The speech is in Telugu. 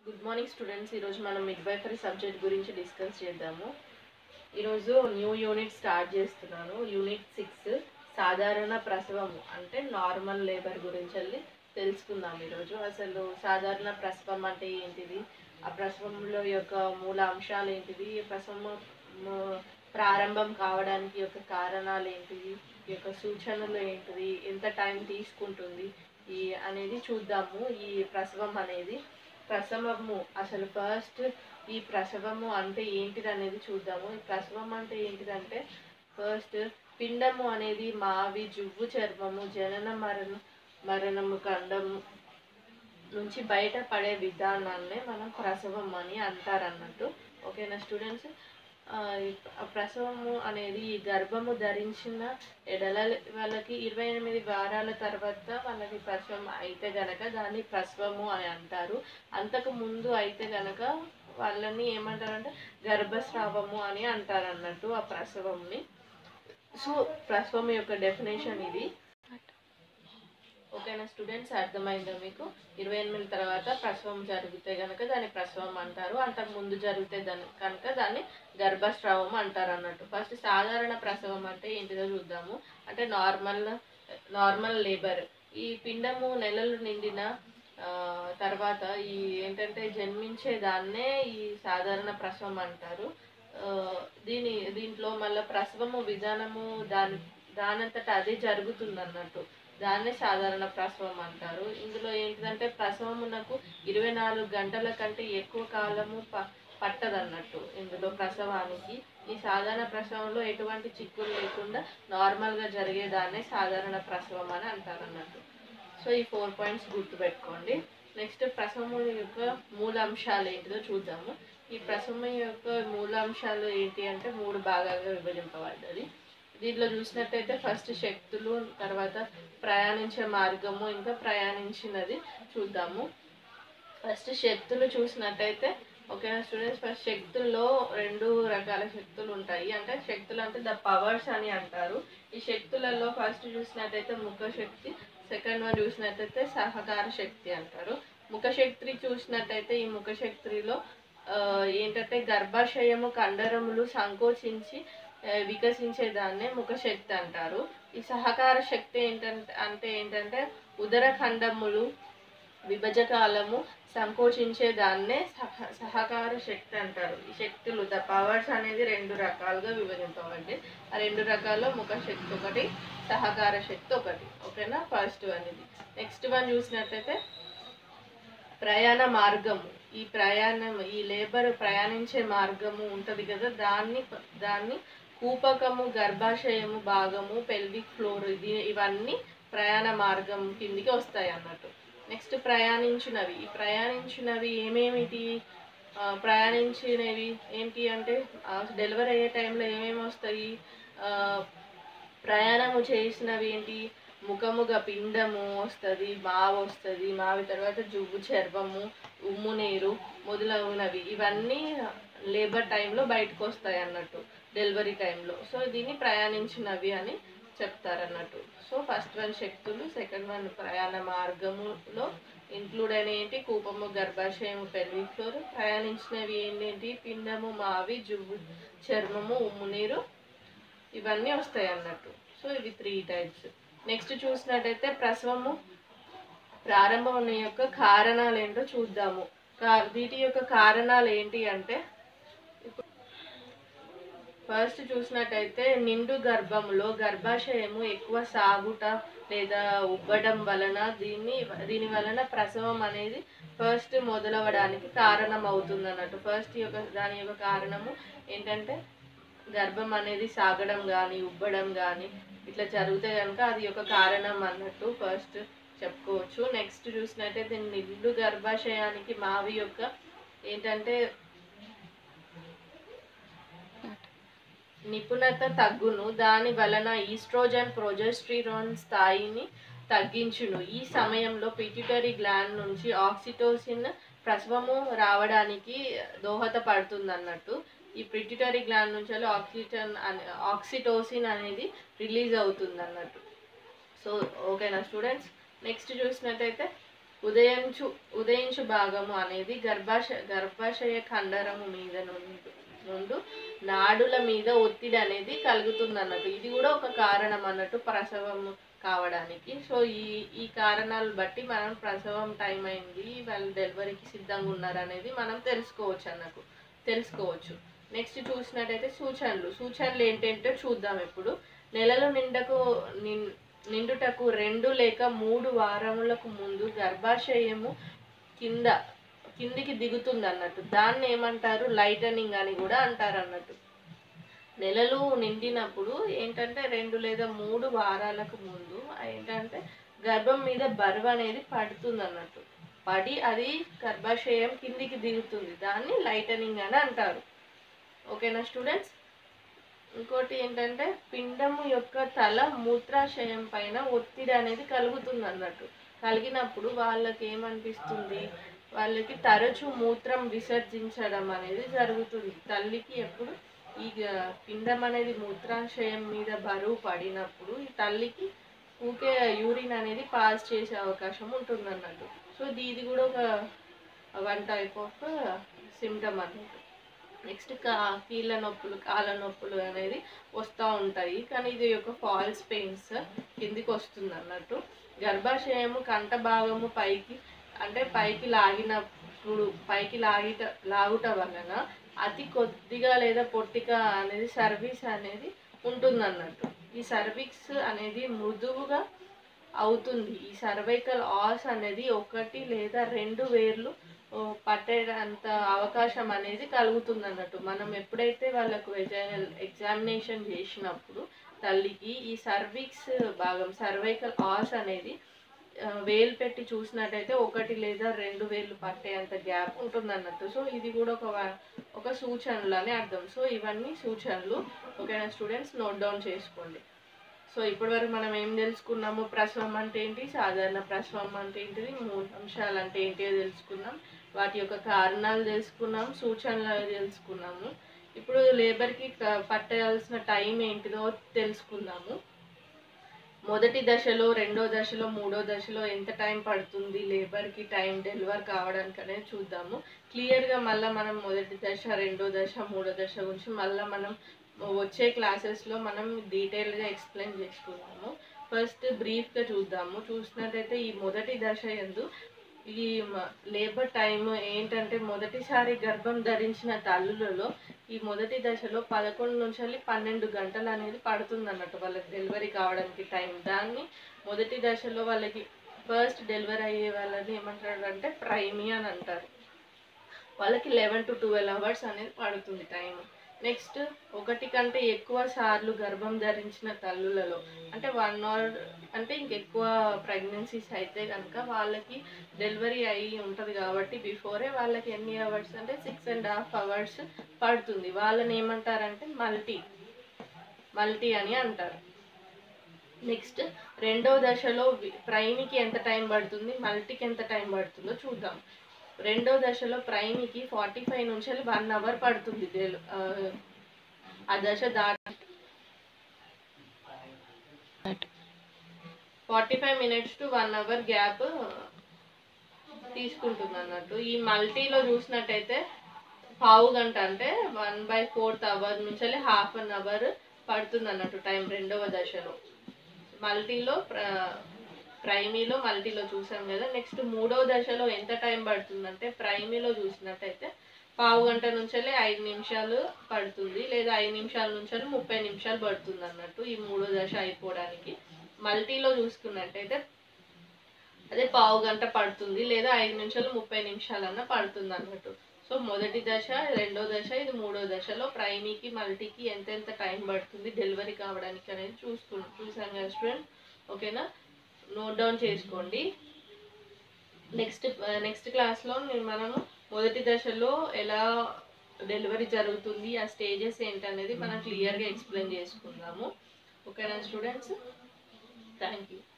గుడ్ మార్నింగ్ స్టూడెంట్స్ ఈరోజు మనం మిడ్వైఫరీ సబ్జెక్ట్ గురించి డిస్కస్ చేద్దాము ఈరోజు న్యూ యూనిట్ స్టార్ట్ చేస్తున్నాను యూనిట్ సిక్స్ సాధారణ ప్రసవము అంటే నార్మల్ లేబర్ గురించి వెళ్ళి తెలుసుకుందాం ఈరోజు అసలు సాధారణ ప్రసవం అంటే ఏంటిది ఆ ప్రసవంలో యొక్క మూల అంశాలు ఏంటిది ఈ ప్రసవం ము- ప్రారంభం కావడానికి యొక్క కారణాలు ఏంటిది ఈ యొక్క సూచనలు ఏంటిది ఎంత టైం తీసుకుంటుంది ఈ అనేది చూద్దాము ఈ ప్రసవం అనేది ప్రసవము అసలు ఫస్ట్ ఈ ప్రసవము అంటే ఏంటిది అనేది చూద్దాము ఈ ప్రసవం అంటే ఏంటిదంటే ఫస్ట్ పిండము అనేది మావి జువ్వు చర్మము జనన మరణ మరణము ఖండము నుంచి బయట పడే విధానాన్నే మనం ప్రసవం అని అంటారు అన్నట్టు ఓకేనా స్టూడెంట్స్ ఆ, ఈ ప్ర- ప్రసవము అనేది ఈ గర్భము ధరించిన ఎడల వాళ్ళకి ఇరవై ఎనిమిది వారాల తర్వాత వాళ్ళకి ప్రసవం అయితే గనక దాన్ని ప్రసవము అని అంటారు అంతకు ముందు అయితే గనక వాళ్ళని ఏమంటారంటే గర్భస్రావము అని అంటారు అన్నట్టు ఆ ప్రసవంని సో ప్రసవం యొక్క డెఫినేషన్ ఇది ఓకేనా స్టూడెంట్స్ అర్థమైందా మీకు ఇరవై ఎనిమిది తర్వాత ప్రసవం జరిగితే కనుక దాన్ని ప్రసవం అంటారు అంతకు ముందు జరిగితే దాని కనుక దాన్ని గర్భస్రావం అంటారు అన్నట్టు ఫస్ట్ సాధారణ ప్రసవం అంటే ఏంటిదో చూద్దాము అంటే నార్మల్ నార్మల్ లేబర్ ఈ పిండము నెలలు నిండిన ఆ, తర్వాత ఈ ఏంటంటే జన్మించే దాన్నే ఈ సాధారణ ప్రసవం అంటారు ఆ, దీని దీంట్లో మళ్ళీ ప్రసవము విధానము దాని దానంతట అదే జరుగుతుంది అన్నట్టు దాన్నే సాధారణ ప్రసవం అంటారు ఇందులో ఏంటిదంటే ప్రసవమునకు ఇరవై నాలుగు గంటల కంటే ఎక్కువ కాలము ప పట్టదన్నట్టు ఇందులో ప్రసవానికి ఈ సాధారణ ప్రసవంలో ఎటువంటి చిక్కులు లేకుండా నార్మల్గా జరిగేదాన్నే సాధారణ ప్రసవం అని అంటారు అన్నట్టు సో ఈ ఫోర్ పాయింట్స్ గుర్తుపెట్టుకోండి నెక్స్ట్ ప్రసవం యొక్క మూలాంశాలు ఏంటిదో చూద్దాము ఈ ప్రసవం యొక్క మూలాంశాలు ఏంటి అంటే మూడు భాగాలుగా విభజింపబడ్డది దీంట్లో చూసినట్టయితే ఫస్ట్ శక్తులు తర్వాత ప్రయాణించే మార్గము ఇంకా ప్రయాణించినది చూద్దాము ఫస్ట్ శక్తులు చూసినట్టయితే ఓకేనా స్టూడెంట్స్ ఫస్ట్ శక్తుల్లో రెండు రకాల శక్తులు ఉంటాయి అంటే శక్తులు అంటే ద పవర్స్ అని అంటారు ఈ శక్తులలో ఫస్ట్ చూసినట్టయితే ముఖ శక్తి సెకండ్ వన్ చూసినట్టయితే సహకార శక్తి అంటారు ముఖ శక్తి చూసినట్టయితే ఈ ముఖ శక్తిలో ఆ, ఏంటంటే గర్భాశయము కండరములు సంకోచించి ఆ, వికసించేదాన్నే ముఖ శక్తి అంటారు ఈ సహకార శక్తి ఏంటంటే అంటే ఏంటంటే ఉదర ఖండములు విభజకాలము సంకోచించే దాన్నే సహ సహకార శక్తి అంటారు ఈ శక్తులు ద పవర్స్ అనేది రెండు రకాలుగా విభజింపబడ్డాయి ఆ రెండు రకాల్లో ముఖ శక్తి ఒకటి సహకార శక్తి ఒకటి ఓకేనా ఫస్ట్ వన్ ఇది నెక్స్ట్ వన్ చూసినట్టయితే ప్రయాణ మార్గము ఈ ప్రయాణం ఈ లేబర్ ప్రయాణించే మార్గము ఉంటుంది కదా దాన్ని దాన్ని కూపకము గర్భాశయము భాగము పెల్విక్ ఫ్లోర్ ఇది ఇవన్నీ ప్రయాణ మార్గం కిందికి వస్తాయి అన్నట్టు నెక్స్ట్ ప్రయాణించినవి ఈ ప్రయాణించినవి ఏమేమిటి ఆ, ప్రయాణించినవి ఏంటి అంటే డెలివరీ అయ్యే టైంలో ఏమేమి వస్తాయి ఆ, ప్రయాణము చేసినవి ఏంటి ముఖముగా పిండము వస్తుంది మావ వస్తుంది మావి తర్వాత జువ్వు చర్మము ఉమ్ము నీరు మొదలగునవి ఇవన్నీ లేబర్ టైంలో బయటకు వస్తాయి అన్నట్టు డెలివరీ టైంలో సో దీన్ని ప్రయాణించినవి అని చెప్తారు అన్నట్టు సో ఫస్ట్ వన్ శక్తులు సెకండ్ వన్ ప్రయాణ మార్గములో ఇంక్లూడ్ అయిన ఏంటి కూపము గర్భాశయము పెల్విక్ ఫ్లోర్ ప్రయాణించినవి ఏంటంటే పిండము మావి జువ్వు చర్మము ఉమ్ము నీరు ఇవన్నీ వస్తాయి అన్నట్టు సో ఇవి త్రీ టైప్స్ నెక్స్ట్ చూసినట్టయితే ప్రసవము ప్రారంభం యొక్క కారణాలు ఏంటో చూద్దాము కా- వీటి యొక్క కారణాలు ఏంటి అంటే ఫస్ట్ చూసినట్టయితే నిండు గర్భములో గర్భాశయము ఎక్కువ సాగుట లేదా ఉబ్బడం వలన దీన్ని దీని వలన ప్రసవం అనేది ఫస్ట్ మొదలవడానికి కారణం అవుతుంది అన్నట్టు ఫస్ట్ యొక్క దాని యొక్క కారణము ఏంటంటే గర్భం అనేది సాగడం కానీ ఉబ్బడం కానీ ఇట్లా జరిగితే కనుక అది ఒక కారణం అన్నట్టు ఫస్ట్ చెప్పుకోవచ్చు నెక్స్ట్ చూసినట్టయితే నిండు గర్భాశయానికి మావి యొక్క ఏంటంటే నిపుణత తగ్గును దాని వలన ఈస్ట్రోజన్ ప్రొజెస్ట్రిరాన్ స్థాయిని తగ్గించును ఈ సమయంలో పిట్యూటరీ గ్లాండ్ నుంచి ఆక్సిటోసిన్ ప్రసవము రావడానికి దోహదపడుతుంది అన్నట్టు ఈ పిట్యూటరీ గ్లాండ్ నుంచి ఆక్సిటన్ అనే ఆక్సిటోసిన్ అనేది రిలీజ్ అవుతుంది అన్నట్టు సో ఓకేనా స్టూడెంట్స్ నెక్స్ట్ చూసినట్టయితే ఉదయించు ఉదయించు భాగము అనేది గర్భాశ గర్భాశయ కండరము మీద నుండి నుండు నాడుల మీద ఒత్తిడి అనేది కలుగుతుంది అన్నట్టు ఇది కూడా ఒక కారణం అన్నట్టు ప్రసవం కావడానికి సో ఈ ఈ కారణాలు బట్టి మనం ప్రసవం టైం అయింది వాళ్ళు డెలివరీకి సిద్ధంగా ఉన్నారు అనేది మనం తెలుసుకోవచ్చు అన్నట్టు తెలుసుకోవచ్చు నెక్స్ట్ చూసినట్టయితే సూచనలు సూచనలు ఏంటంటే చూద్దాం ఇప్పుడు నెలలు నిండకు నిన్ నిండుటకు రెండు లేక మూడు వారములకు ముందు గర్భాశయము కింద కిందికి దిగుతుంది అన్నట్టు దాన్ని ఏమంటారు లైటనింగ్ అని కూడా అంటారు అన్నట్టు నెలలు నిండినప్పుడు ఏంటంటే రెండు లేదా మూడు వారాలకు ముందు ఏంటంటే గర్భం మీద బరువు అనేది పడుతుంది అన్నట్టు పడి అది గర్భాశయం కిందికి దిగుతుంది దాన్ని లైటనింగ్ అని అంటారు ఓకేనా స్టూడెంట్స్ ఇంకోటి ఏంటంటే పిండము యొక్క తల మూత్రాశయం పైన ఒత్తిడి అనేది కలుగుతుంది అన్నట్టు కలిగినప్పుడు వాళ్ళకి ఏమనిపిస్తుంది వాళ్ళకి తరచు మూత్రం విసర్జించడం అనేది జరుగుతుంది తల్లికి ఎప్పుడు ఈ గ- పిండం అనేది మూత్రాశయం మీద బరువు పడినప్పుడు ఈ తల్లికి ఊకే యూరిన్ అనేది పాస్ చేసే అవకాశం ఉంటుంది అన్నట్టు సో ఇది కూడా ఒక వన్ టైప్ ఆఫ్ సిమ్టమ్ అన్నట్టు నెక్స్ట్ కా కీళ్ళ నొప్పులు కాళ్ళ నొప్పులు అనేది వస్తూ ఉంటాయి కానీ ఇది ఒక ఫాల్స్ పెయిన్స్ కిందికి వస్తుంది అన్నట్టు గర్భాశయము కంఠ భాగము పైకి అంటే పైకి లాగినప్పుడు పైకి లాగిట లాగుట వలన అతి కొద్దిగా లేదా పొట్టిగా అనేది సర్వీస్ అనేది ఉంటుంది అన్నట్టు ఈ సర్వీక్స్ అనేది మృదువుగా అవుతుంది ఈ సర్వైకల్ ఆస్ అనేది ఒకటి లేదా రెండు వేర్లు ఓ, పట్టేంత అవకాశం అనేది కలుగుతుంది అన్నట్టు మనం ఎప్పుడైతే వాళ్ళకు వెజైనల్ ఎగ్జామినేషన్ చేసినప్పుడు తల్లికి ఈ సర్వీక్స్ భాగం సర్వైకల్ ఆస్ అనేది ఆ, వేలు పెట్టి చూసినట్టయితే ఒకటి లేదా రెండు వేలు పట్టేంత గ్యాప్ ఉంటుంది అన్నట్టు సో ఇది కూడా ఒక వ- ఒక సూచనలు అని అర్థం సో ఇవన్నీ సూచనలు ఓకేనా స్టూడెంట్స్ నోట్ డౌన్ చేసుకోండి సో ఇప్పటివరకు మనం ఏం తెలుసుకున్నాము ప్రసవం అంటే ఏంటి సాధారణ ప్రసవం అంటే ఏంటిది మూడు అంశాలు అంటే ఏంటిదో తెలుసుకున్నాం వాటి యొక్క కారణాలు తెలుసుకున్నాం సూచనలు తెలుసుకున్నాము ఇప్పుడు లేబర్కి పట్టాల్సిన టైం ఏంటిదో తెలుసుకుందాము మొదటి దశలో రెండో దశలో మూడో దశలో ఎంత టైం పడుతుంది లేబర్కి టైం డెలివర్ కావడానికి అనేది చూద్దాము క్లియర్గా మళ్ళీ మనం మొదటి దశ రెండో దశ మూడో దశ గురించి మళ్ళీ మనం వచ్చే క్లాసెస్లో మనం డీటెయిల్గా ఎక్స్ప్లెయిన్ చేసుకుందాము ఫస్ట్ బ్రీఫ్గా చూద్దాము చూసినట్టయితే ఈ మొదటి దశ ఎందు ఈ లేబర్ టైం ఏంటంటే మొదటిసారి గర్భం ధరించిన తల్లులలో ఈ మొదటి దశలో పదకొండు నుంచి వెళ్ళి పన్నెండు గంటలు అనేది పడుతుంది అన్నట్టు వాళ్ళకి డెలివరీ కావడానికి టైం దాన్ని మొదటి దశలో వాళ్ళకి ఫస్ట్ డెలివరీ అయ్యే వాళ్ళని ఏమంటారు అంటే ప్రైమీ అని అంటారు వాళ్ళకి లెవెన్ టు ట్వెల్వ్ అవర్స్ అనేది పడుతుంది టైం నెక్స్ట్ ఒకటి కంటే ఎక్కువ సార్లు గర్భం ధరించిన తల్లులలో అంటే వన్ అవర్ అంటే ఇంకెక్కువ ప్రెగ్నెన్సీస్ అయితే కనుక వాళ్ళకి డెలివరీ అయ్యి ఉంటుంది కాబట్టి బిఫోరే వాళ్ళకి ఎన్ని అవర్స్ అంటే సిక్స్ అండ్ హాఫ్ అవర్స్ పడుతుంది వాళ్ళని ఏమంటారంటే మల్టీ మల్టీ అని అంటారు నెక్స్ట్ రెండో దశలో వి- ప్రైమికి ఎంత టైం పడుతుంది మల్టీకి ఎంత టైం పడుతుందో చూద్దాం రెండో దశలో ప్రైమికి ఫార్టీ ఫైవ్ నుంచి వన్ అవర్ పడుతుంది డెలి- ఆ, ఆ దశ దాటి forty five minutes to one hour gap తీసుకుంటుంది అన్నట్టు ఈ మల్టీలో చూసినట్టయితే పావు గంట అంటే వన్ బై ఫోర్త్ అవర్ నుంచి హాఫ్ అన్ అవర్ పడుతుంది అన్నట్టు టైం రెండవ దశలో మల్టీలో ప్ర- ప్రైమీలో మల్టీలో చూసాం కదా నెక్స్ట్ మూడవ దశలో ఎంత టైం పడుతుందంటే ప్రైమీలో చూసినట్టయితే పావు గంట నుంచి ఐదు నిమిషాలు పడుతుంది లేదా ఐదు నిమిషాల నుంచి ముప్పై నిమిషాలు పడుతుంది అన్నట్టు ఈ మూడో దశ అయిపోవడానికి మల్టీలో చూసుకున్నట్టయితే అదే పావు గంట పడుతుంది లేదా ఐదు నిమిషాలు ముప్పై నిమిషాలన్నా పడుతుంది అన్నట్టు సో మొదటి దశ రెండో దశ ఇది మూడో దశలో ప్రైమీకి మల్టీకి ఎంత ఎంత టైం పడుతుంది డెలివరీ కావడానికి అనేది చూసుకు చూసాను కదా స్టూడెంట్ ఓకేనా నోట్ డౌన్ చేసుకోండి నెక్స్ట్ నెక్స్ట్ క్లాస్లో మనము మొదటి దశలో ఎలా డెలివరీ జరుగుతుంది ఆ స్టేజెస్ ఏంటనేది మనం క్లియర్గా ఎక్స్ప్లెయిన్ చేసుకుందాము ఓకేనా స్టూడెంట్స్ థ్యాంక్ యూ